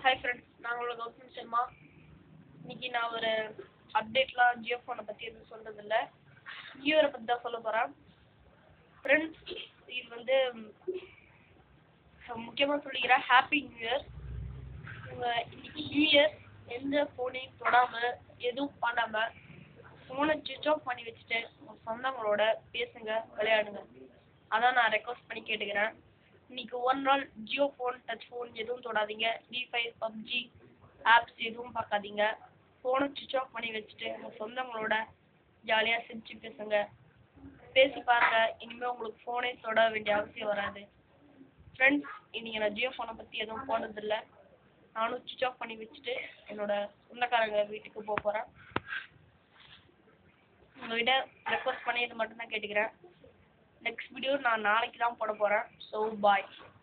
hi friends நான் உங்களோட கௌதம் சர்மா இன்னைக்கு நான் ஒரு அப்டேட்லாம் ஜியோ ஃபோனை பற்றி எதுவும் சொல்கிறதில்ல ஜியோவை பற்றி தான் சொல்ல போகிறேன் ஃப்ரெண்ட்ஸ் இது வந்து முக்கியமாக சொல்லிக்கிறேன் ஹாப்பி நியூ இயர் உங்கள் இன்னைக்கு நியூ இயர் எந்த ஃபோனையும் தொடாமல் எதுவும் பண்ணாமல் ஃபோனை சுவிட்ச் ஆஃப் பண்ணி வச்சுட்டு உங்கள் சொந்தங்களோட பேசுங்க விளையாடுங்க அதான் நான் ரெக்வஸ்ட் பண்ணி கேட்டுக்கிறேன் இன்னைக்கு ஒரு நாள் ஜியோ ஃபோன் டச் ஃபோன் எதுவும் தொடாதீங்க ஃப்ரீ ஃபயர் பப்ஜி ஆப்ஸ் எதுவும் பார்க்காதீங்க ஃபோனை சுவிட்ச் ஆஃப் பண்ணி வச்சுட்டு உங்கள் சொந்தங்களோட ஜாலியாக சிரிச்சு பேசுங்க பேசி பாருங்க இனிமேல் உங்களுக்கு ஃபோனே தொட வேண்டிய அவசியம் வராது ஃப்ரெண்ட்ஸ் இன்னைக்கு நான் ஜியோ ஃபோனை பற்றி எதுவும் போனதில்லை நானும் சுவிட்ச் ஆஃப் பண்ணி வச்சுட்டு என்னோட சொந்தக்காரங்க வீட்டுக்கு போக போகிறேன் உங்ககிட்ட ரெக்வஸ்ட் பண்ணி இது மட்டும் தான் கேட்டுக்கிறேன் நெக்ஸ்ட் வீடியோ நான் நாளைக்கு தான் போட போகிறேன் ஸோ பாய்